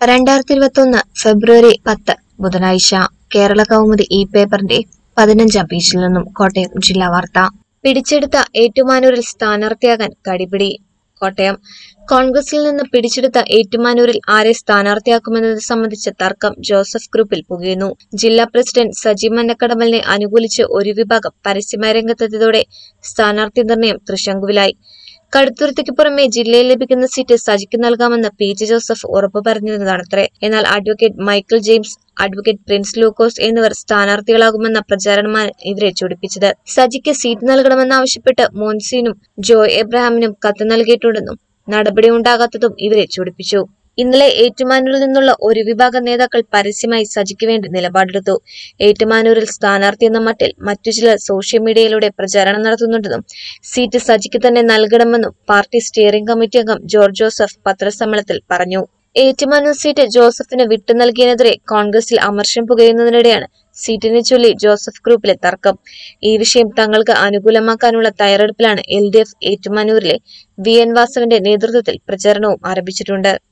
രണ്ടായിരത്തി ഇരുപത്തൊന്ന് ഫെബ്രുവരി പത്ത് ബുധനാഴ്ച കേരള കൗമുദി ഈ പേപ്പറിന്റെ പതിനഞ്ചാം പേജിൽ നിന്നും കോട്ടയം ജില്ലാ വാർത്ത പിടിച്ചെടുത്ത ഏറ്റുമാനൂരിൽ സ്ഥാനാർത്ഥിയാകാൻ കടിപിടി കോട്ടയം കോൺഗ്രസിൽ നിന്ന് പിടിച്ചെടുത്ത ഏറ്റുമാനൂരിൽ ആരെ സ്ഥാനാർത്ഥിയാക്കുമെന്നത് സംബന്ധിച്ച തർക്കം ജോസഫ് ഗ്രൂപ്പിൽ പുകയുന്നു ജില്ലാ പ്രസിഡന്റ് സജി മന്നക്കടമലിനെ അനുകൂലിച്ച് ഒരു വിഭാഗം പരസ്യമായ രംഗത്തെത്തിയതോടെ സ്ഥാനാർത്ഥി നിർണയം തൃശങ്കുവിലായി കടുത്തുരുത്തിക്ക് പുറമെ ജില്ലയിൽ ലഭിക്കുന്ന സീറ്റ് സജിക്ക് നൽകാമെന്ന് പി ജെ ജോസഫ് ഉറപ്പു പറഞ്ഞിരുന്നതാണത്രേ എന്നാൽ advocate Michael James advocate Prince Lukose എന്നിവർ സ്ഥാനാർത്ഥികളാകുമെന്ന പ്രചാരണമാണ് ഇവരെ ചൊടിപ്പിച്ചത് സജിക്ക് സീറ്റ് നൽകണമെന്നാവശ്യപ്പെട്ട് മോൻസീനും ജോയ് എബ്രഹാമിനും കത്ത് നൽകിയിട്ടുണ്ടെന്നും നടപടി ഉണ്ടാകാത്തതും ഇവരെ ചൊടിപ്പിച്ചു ഇന്നലെ ഏറ്റുമാനൂരിൽ നിന്നുള്ള ഒരു വിഭാഗം നേതാക്കൾ പരസ്യമായി സജിക്ക് വേണ്ടി നിലപാടെടുത്തു ഏറ്റുമാനൂരിൽ സ്ഥാനാർത്ഥി എന്ന മട്ടിൽ മറ്റു ചിലർ സോഷ്യൽ മീഡിയയിലൂടെ പ്രചാരണം നടത്തുന്നുണ്ടെന്നും സീറ്റ് സജിക്ക് തന്നെ നൽകണമെന്നും പാർട്ടി സ്റ്റിയറിംഗ് കമ്മിറ്റി അംഗം ജോർജ് ജോസഫ് പത്രസമ്മേളനത്തിൽ പറഞ്ഞു ഏറ്റുമാനൂർ സീറ്റ് ജോസഫിന് വിട്ടു നൽകിയതിനെതിരെ കോൺഗ്രസിൽ അമർഷം പുകയുന്നതിനിടെയാണ് സീറ്റിനെ ചൊല്ലി ജോസഫ് ഗ്രൂപ്പിലെ തർക്കം ഈ വിഷയം തങ്ങൾക്ക് അനുകൂലമാക്കാനുള്ള തയ്യാറെടുപ്പിലാണ് എൽ ഡി എഫ് ഏറ്റുമാനൂരിലെ വി എൻ വാസവന്റെ നേതൃത്വത്തിൽ പ്രചാരണവും ആരംഭിച്ചിട്ടുണ്ട്